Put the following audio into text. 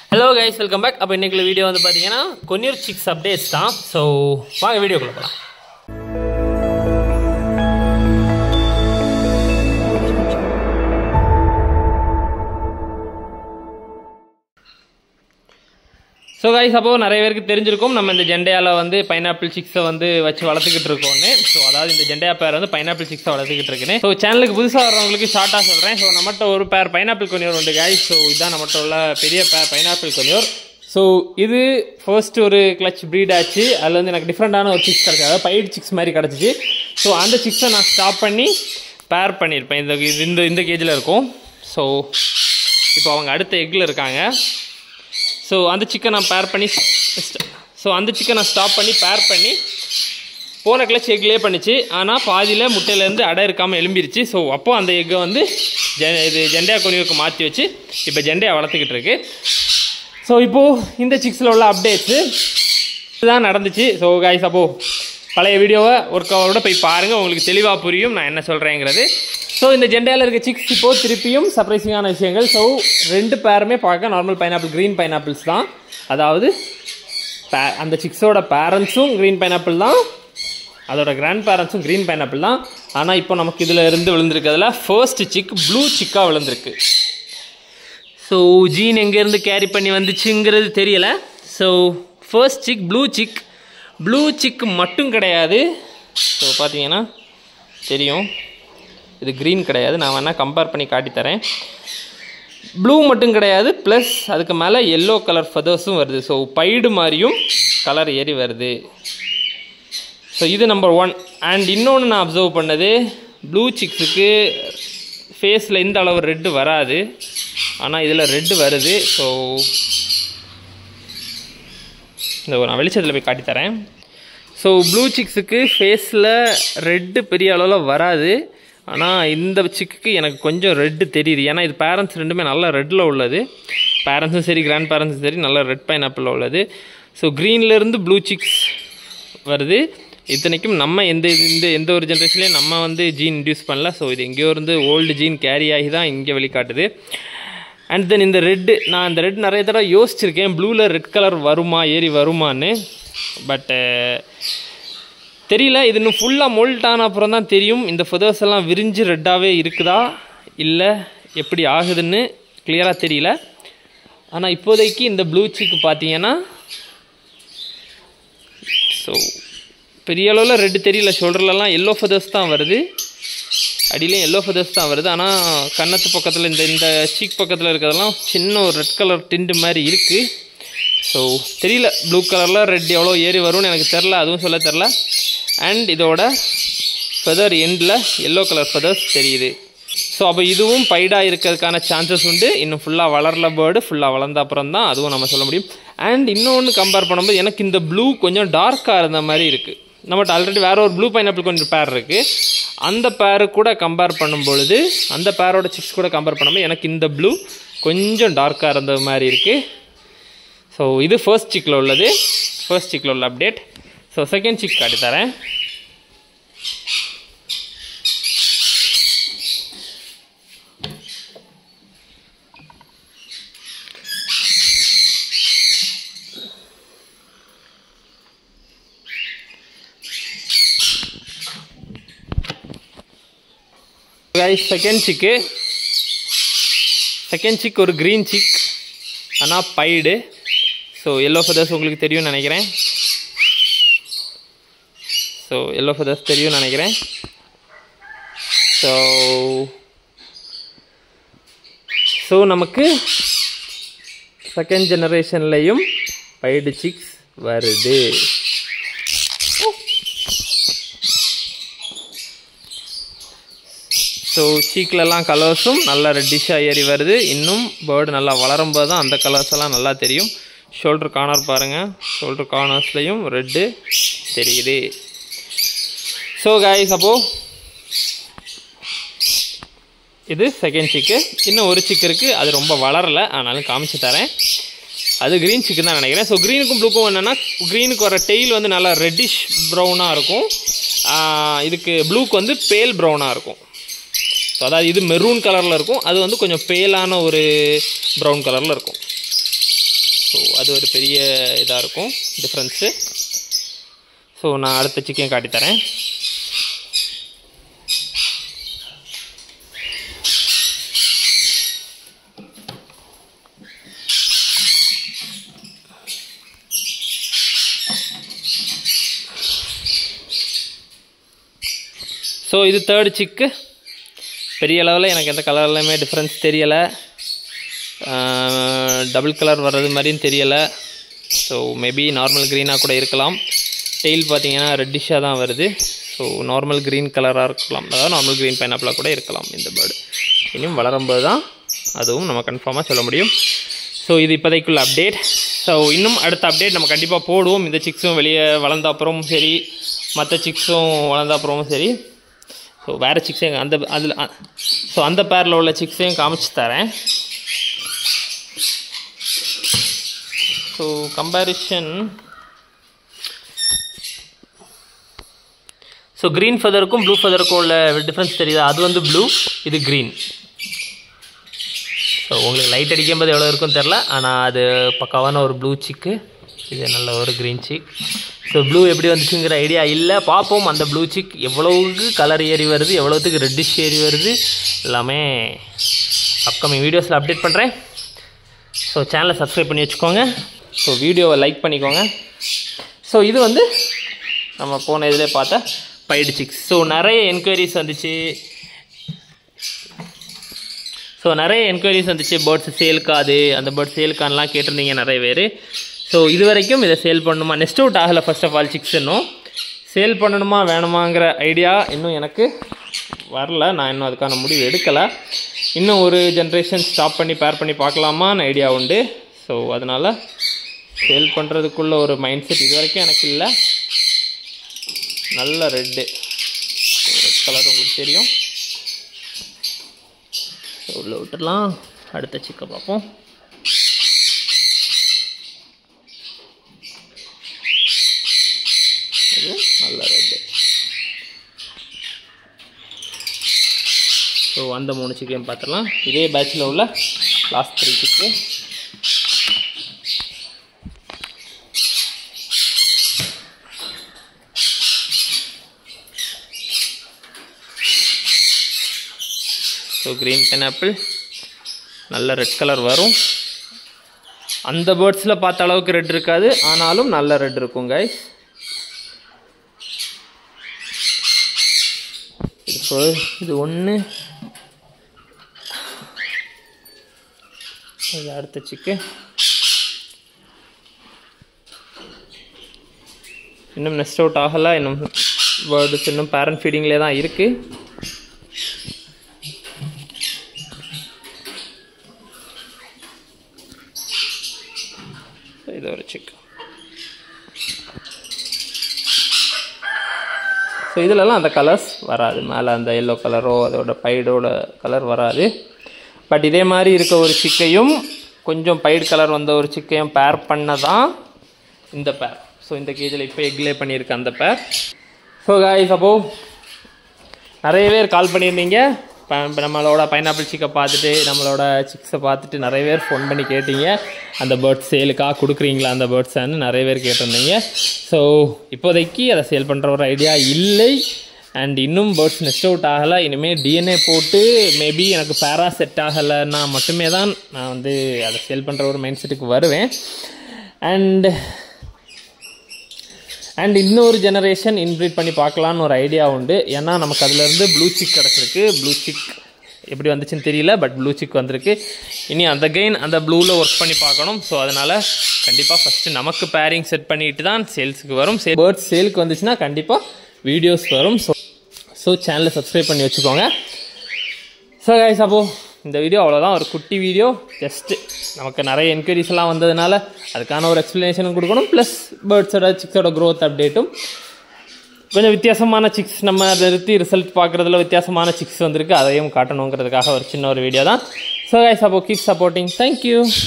hello guys welcome back அப்போ இன்றைக்குள்ள video வந்து பார்த்தீங்கன்னா கொன்னியூர் சிக்ஸ் அப்டேட்ஸ் தான் ஸோ வாங்க வீடியோக்குள்ள போகலாம் ஸோ கைஸ் அப்போ நிறைய பேருக்கு தெரிஞ்சிருக்கும் நம்ம இந்த ஜெண்டையால வந்து பைனாப்பிள் சிக்ஸை வந்து வச்சு வளர்த்துக்கிட்டு இருக்கோம்னு ஸோ அதாவது இந்த ஜெண்டையா பேர் வந்து பைனாப்பிள் சிக்ஸை வளர்த்துக்கிட்டு இருக்குன்னு ஸோ சேனலுக்கு புதுசாக வரவங்களுக்கு ஷார்ட்டாக சொல்கிறேன் ஸோ நம்மகிட்ட ஒரு பேர் பைனாப்பிள் கொனியோர் உண்டு கைஸ் ஸோ இதுதான் நம்மகிட்ட உள்ள பெரிய பேர் பைனாப்பிள் கொனியோர் ஸோ இது ஃபர்ஸ்ட் ஒரு கிளச் ப்ரீட் ஆச்சு அதில் வந்து எனக்கு டிஃப்ரெண்ட்டான ஒரு சிக்ஸ் கிடச்சி அதாவது பைட் சிக்ஸ் மாதிரி கிடச்சிச்சு ஸோ அந்த சிக்ஸை நான் ஸ்டாப் பண்ணி பேர் பண்ணியிருப்பேன் இந்த இது இந்த இந்த கேஜில் இருக்கும் ஸோ இப்போ அவங்க அடுத்த எக்கில் இருக்காங்க ஸோ அந்த சிக்கன் நான் பேர் பண்ணி ஸோ அந்த சிக்கன் நான் ஸ்டாப் பண்ணி பேர் பண்ணி போன கிளச் எக்லேயே பண்ணிச்சு ஆனால் பாதியில் முட்டையிலேருந்து அடை இருக்காமல் எலும்பிருச்சு ஸோ அப்போது அந்த எக்கை வந்து ஜெ இது ஜெண்டையா கொனிவுக்கு மாற்றி வச்சு இப்போ ஜெண்டையா வளர்த்துக்கிட்டு இருக்கு ஸோ இப்போது இந்த சிக்ஸில் உள்ள அப்டேட்ஸு இதுதான் நடந்துச்சு ஸோ காய்ஸ் அப்போ பழைய வீடியோவை ஒர்க் அவரோட போய் பாருங்கள் உங்களுக்கு தெளிவாக புரியும் நான் என்ன சொல்கிறேங்கிறது ஸோ இந்த ஜெண்டையில் இருக்க சிக்ஸ் இப்போது திருப்பியும் சர்ப்ரைசிங்கான விஷயங்கள் ஸோ ரெண்டு பேருமே பார்க்க நார்மல் பைனாப்பிள் க்ரீன் பைனாப்பிள்ஸ் தான் அதாவது பே- அந்த சிக்ஸோட பேரண்ட்ஸும் க்ரீன் பைனாப்பிள் தான் அதோட கிராண்ட் பேரண்ட்ஸும் க்ரீன் பைனாப்பிள் தான் ஆனால் இப்போ நமக்கு இதில் இருந்து விழுந்திருக்கிறதுல ஃபர்ஸ்ட் சிக் ப்ளூ சிக்காக விழுந்திருக்கு ஸோ ஜீன் எங்கேருந்து கேரி பண்ணி வந்துச்சுங்கிறது தெரியல so first chick blue chick blue chick மட்டும் கிடையாது ஸோ பார்த்தீங்கன்னா தெரியும் இது க்ரீன் கிடையாது நான் வேணால் கம்பேர் பண்ணி காட்டித்தரேன் ப்ளூ மட்டும் கிடையாது ப்ளஸ் அதுக்கு மேலே எல்லோ கலர் ஃபெதர்ஸும் வருது ஸோ பைடு மாதிரியும் கலர் ஏறி வருது ஸோ இது நம்பர் ஒன் அண்ட் இன்னொன்று நான் அப்சர்வ் பண்ணது ப்ளூ சிக்ஸுக்கு ஃபேஸில் இந்த அளவு ரெட்டு வராது ஆனால் இதில் ரெட்டு வருது ஸோ இந்த ஒரு நான் வெளிச்சத்தில் போய் காட்டித்தரேன் ஸோ ப்ளூ சிக்ஸுக்கு ஃபேஸில் ரெட்டு பெரிய அளவில் வராது ஆனால் இந்த சிக்குக்கு எனக்கு கொஞ்சம் ரெட்டு தெரியுது ஏன்னா இது பேரண்ட்ஸ் ரெண்டுமே நல்ல ரெட்டில் உள்ளது பேரண்ட்ஸும் சரி கிராண்ட் பேரண்ட்ஸும் சரி நல்ல ரெட் பைனாப்பிளில் உள்ளது ஸோ க்ரீன்லேருந்து ப்ளூ சிக்ஸ் வருது இத்தனைக்கும் நம்ம எந்த இது- இந்த எந்த ஒரு ஜென்ரேஷன்லேயும் நம்ம வந்து ஜீன் இன்டியூஸ் பண்ணல ஸோ இது எங்கேயோ இருந்து ஓல்டு ஜீன் கேரி ஆகி தான் இங்கே வெளிக்காட்டுது அண்ட் தென் இந்த ரெட்டு நான் இந்த ரெட் நிறைய தடவை யோசிச்சிருக்கேன் ப்ளூவில் ரெட் கலர் வருமா ஏறி வருமான்னு பட்டு தெரியல இது இன்னும் ஃபுல்லாக மோல்ட் ஆன அப்புறம் தான் தெரியும் இந்த ஃபெதர்ஸ் எல்லாம் விரிஞ்சு ரெட்டாகவே இருக்குதா இல்லை எப்படி ஆகுதுன்னு கிளியராக தெரியல ஆனால் இப்போதைக்கு இந்த ப்ளூ சிக்கு பார்த்தீங்கன்னா ஸோ பெரிய அளவில் ரெட்டு தெரியல ஷோல்டர்லலாம் எல்லோ ஃபெதர்ஸ் தான் வருது அடியிலையும் எல்லோ ஃபெதர்ஸ் தான் வருது ஆனால் கன்னத்து பக்கத்தில் இந்த இந்த சீக் பக்கத்தில் இருக்கிறதெல்லாம் சின்ன ஒரு ரெட் கலர் டிண்டு மாதிரி இருக்குது ஸோ தெரியல ப்ளூ கலரில் ரெட் எவ்வளோ ஏறி வரும்னு எனக்கு தெரில அதுவும் சொல்ல தெரில அண்ட் இதோட ஃபெதர் எண்டில் எல்லோ கலர் ஃபெதர்ஸ் தெரியுது ஸோ அப்போ இதுவும் பைடாக இருக்கிறதுக்கான சான்சஸ் உண்டு இன்னும் ஃபுல்லாக வளரல பேர்டு ஃபுல்லாக வளர்ந்த அப்புறம் தான் அதுவும் நம்ம சொல்ல முடியும் அண்ட் இன்னொன்று கம்பேர் பண்ணும்போது எனக்கு இந்த ப்ளூ கொஞ்சம் டார்க்காக இருந்த மாதிரி இருக்குது நம்மகிட்ட ஆல்ரெடி வேற ஒரு ப்ளூ பைனாப்பிள் கொஞ்சம் பேர் இருக்குது அந்த பேரு கூட கம்பேர் பண்ணும் பொழுது அந்த பேரோட சிப்ஸ் கூட கம்பேர் பண்ணும்போது எனக்கு இந்த ப்ளூ கொஞ்சம் டார்க்காக இருந்த மாதிரி இருக்குது ஸோ இது ஃபர்ஸ்ட் சிக்கில் உள்ளது ஃபர்ஸ்ட் சிக்கில் உள்ள அப்டேட் ஸோ செகண்ட் சிக் காட்டி தரேன் guys second chick second chick ஒரு க்ரீன் சிக் ஆனால் பைடு ஸோ எல்லோ ஃபெதர்ஸ் உங்களுக்கு தெரியும்னு நினைக்கிறேன் ஸோ எல்லோ ஃபெதர்ஸ் தெரியும்னு நினைக்கிறேன் ஸோ ஸோ நமக்கு செகண்ட் ஜெனரேஷன்லேயும் பைடு சிக்ஸ் வருது ஸோ சீக்கிலலாம் கலர்ஸும் நல்லா ரெட்டிஷாக ஏறி வருது இன்னும் பேர்டு நல்லா வளரும் போது தான் அந்த கலர்ஸ் எல்லாம் நல்லா தெரியும் ஷோல்டர் கார்னர் பாருங்கள் ஷோல்டர் கார்னர்ஸ்லையும் ரெட்டு தெரியுது ஸோ காய்ஸ் அப்போ இது செகண்ட் சிக்கு இன்னும் ஒரு சிக்கு இருக்குது அது ரொம்ப வளரலை ஆனாலும் காமிச்சு தரேன் அது க்ரீன் சிக்கன் தான் நினைக்கிறேன் ஸோ க்ரீனுக்கும் ப்ளூக்கும் என்னென்னா க்ரீனுக்கு வர டெய்ல் வந்து நல்லா ரெட்டிஷ் ப்ரௌனாக இருக்கும் ஆஹ் இதுக்கு ப்ளூக்கு வந்து பேல் ப்ரௌனாக இருக்கும் ஸோ அதாவது இது மெரூன் கலரில் இருக்கும் அது வந்து கொஞ்சம் பேலான ஒரு ப்ரௌன் கலரில் இருக்கும் ஸோ அது ஒரு பெரிய இதாக இருக்கும் டிஃப்ரென்ஸு ஸோ நான் அடுத்த சிக்கன் காட்டித்தரேன் ஸோ இது தேர்டு சிக்கு பெரிய அளவில் எனக்கு எந்த கலர்லையுமே டிஃப்ரென்ஸ் தெரியலை டபுள் கலர் வர்றது மாதிரியும் தெரியலை ஸோ மேபி நார்மல் க்ரீனாக கூட இருக்கலாம் டெயில் பார்த்தீங்கன்னா ரெட்டிஷாக தான் வருது ஸோ நார்மல் க்ரீன் கலராக இருக்கலாம் அதாவது நார்மல் க்ரீன் பைனாப்பிளாக கூட இருக்கலாம் இந்த பேர்டு இனியும் வளரும்போது தான் அதுவும் நம்ம கன்ஃபார்மாக சொல்ல முடியும் ஸோ இது இப்போதைக்குள்ள அப்டேட் ஸோ இன்னும் அடுத்த அப்டேட் நம்ம கண்டிப்பாக போடுவோம் இந்த சிக்ஸும் வெளியே வளர்ந்த அப்புறமும் சரி மற்ற சிக்ஸும் வளர்ந்த அப்புறமும் சரி ஸோ வேறு சிக்ஸையும் அந்த அதில் ஸோ அந்த பேரில் உள்ள சிக்ஸையும் காமிச்சு தரேன் ஸோ கம்பேரிஷன் ஸோ க்ரீன் ஃபெதருக்கும் ப்ளூ ஃபெதருக்கும் உள்ள டிஃப்ரென்ஸ் தெரியுதா அது வந்து ப்ளூ இது க்ரீன் ஸோ உங்களுக்கு லைட் அடிக்கும்போது எவ்வளோ இருக்குன்னு தெரில ஆனால் அது பக்காவான ஒரு ப்ளூ சிக்கு இது நல்ல ஒரு க்ரீன் சிக் ஸோ ப்ளூ எப்படி வந்துச்சுங்கிற ஐடியா இல்லை பார்ப்போம் அந்த ப்ளூ சிக் எவ்வளவுக்கு கலர் ஏறி வருது எவ்வளோத்துக்கு ரெட்டிஷ் ஏறி வருது எல்லாமே அப்கமிங் வீடியோஸில் அப்டேட் பண்ணுறேன் ஸோ சேனலை சப்ஸ்கிரைப் பண்ணி வச்சுக்கோங்க ஸோ வீடியோவை லைக் பண்ணிக்கோங்க ஸோ இது வந்து நம்ம போன இதில் பார்த்த பைடு சிக்ஸ் ஸோ நிறைய என்கொயரிஸ் வந்துச்சு ஸோ நிறைய என்கொயரிஸ் வந்துச்சு பேர்ட்ஸ் சேல்க்காது அந்த பேர்ட்ஸ் சேல்கான்லாம் கேட்டிருந்தீங்க நிறைய பேர் ஸோ இது வரைக்கும் இதை சேல் பண்ணணுமா நெக்ஸ்ட் அவுட் ஆகலை ஃபர்ஸ்ட் ஆஃப் ஆல் சிக்ஸ் இன்னும் சேல் பண்ணணுமா வேணுமாங்கிற ஐடியா இன்னும் எனக்கு வரல நான் இன்னும் அதுக்கான முடிவு எடுக்கலை இன்னும் ஒரு ஜென்ரேஷன் ஸ்டாப் பண்ணி பேர் பண்ணி பார்க்கலாமான்னு ஐடியா உண்டு ஸோ அதனால் சேல் பண்ணுறதுக்குள்ள ஒரு மைண்ட் செட் இது வரைக்கும் எனக்கு இல்லை நல்ல ரெட்டு ரெட் கலர் உங்களுக்கு தெரியும் ஸோ உள்ள விட்டுடலாம் அடுத்த சிக்கை பார்ப்போம் இது நல்ல ரெட்டு ஸோ அந்த மூணு சிக்கன் பார்த்துடலாம் இதே பேட்சில் உள்ள last three chick so green pineapple நல்ல ரெட் கலர் வரும் அந்த பேர்ட்ஸில் பார்த்த அளவுக்கு ரெட் இருக்காது ஆனாலும் நல்ல ரெட் இருக்கும் கைஸ் இப்போ இது ஒன்று இது அடுத்த சிக்கு இன்னும் நெஸ்ட் அவுட் ஆகலை இன்னும் பேர்ட்ஸ் இன்னும் பேரண்ட் ஃபீடிங்லேயே தான் இருக்குது இது ஒரு சிக் ஸோ இதிலலாம் அந்த கலர்ஸ் வராது மேலே அந்த எல்லோ கலரோ அதோட பைடோட கலர் வராது பட் இதே மாதிரி இருக்க ஒரு சிக்கையும் கொஞ்சம் பைடு கலர் வந்த ஒரு சிக்கையும் பேர் பண்ண தான் இந்த பேர் ஸோ இந்த கேஜில் இப்போ எக்லே பண்ணியிருக்க அந்த பேர் ஸோ காய்ஸ் அப்போ நிறைய பேர் கால் பண்ணியிருந்தீங்க இப்போ நம்மளோட பைனாப்பிள் சிக்கை பார்த்துட்டு நம்மளோட சிக்ஸை பார்த்துட்டு நிறைய பேர் ஃபோன் பண்ணி கேட்டீங்க அந்த பேர்ட்ஸ் சேலுக்காக கொடுக்குறீங்களா அந்த பேர்ட்ஸான்னு நிறைய பேர் கேட்டிருந்தீங்க ஸோ இப்போதைக்கு அதை சேல் பண்ணுற ஒரு ஐடியா இல்லை அண்ட் இன்னும் பேர்ட்ஸ் நெஸ்ட் அவுட் ஆகலை இனிமேல் டிஎன்ஏ போட்டு மேபி எனக்கு பேரா செட் ஆகலைன்னா மட்டுமே தான் நான் வந்து அதை சேல் பண்ணுற ஒரு மைண்ட் செட்டுக்கு வருவேன் அண்ட் அண்ட் இன்னொரு ஜெனரேஷன் இன்ப்ரீட் பண்ணி பார்க்கலான்னு ஒரு ஐடியா உண்டு ஏன்னா நமக்கு அதுலேருந்து ப்ளூ சிக் கிடச்சிருக்கு ப்ளூ சிக் எப்படி வந்துச்சுன்னு தெரியல பட் ப்ளூ சிக் வந்திருக்கு இனி அந்த கெயின் அந்த ப்ளூவில் ஒர்க் பண்ணி பார்க்கணும் ஸோ அதனால் கண்டிப்பாக ஃபஸ்ட்டு நமக்கு பேரிங் செட் பண்ணிட்டு தான் சேல்ஸுக்கு வரும் சே பேர்ட்ஸ் சேலுக்கு வந்துச்சுன்னா கண்டிப்பாக வீடியோஸ் வரும் ஸோ ஸோ சேனலை சப்ஸ்கிரைப் பண்ணி வச்சுக்கோங்க ஸோ கைஸ் அப்போ இந்த வீடியோ அவ்வளோதான் ஒரு குட்டி வீடியோ ஜஸ்ட்டு நமக்கு நிறைய என்கொயரிஸ் எல்லாம் வந்ததுனால அதுக்கான ஒரு எக்ஸ்ப்ளனேஷனும் கொடுக்கணும் ப்ளஸ் பேர்ட்ஸோட சிக்ஸோட க்ரோத் அப்டேட்டும் கொஞ்சம் வித்தியாசமான சிக்ஸ் நம்ம நிறுத்தி ரிசல்ட் பார்க்குறதுல வித்தியாசமான சிக்ஸ் வந்திருக்கு அதையும் காட்டணுங்கிறதுக்காக ஒரு சின்ன ஒரு வீடியோ தான் ஸோ கைஸ் அப்போ கீப் சப்போர்ட்டிங் தேங்க்யூ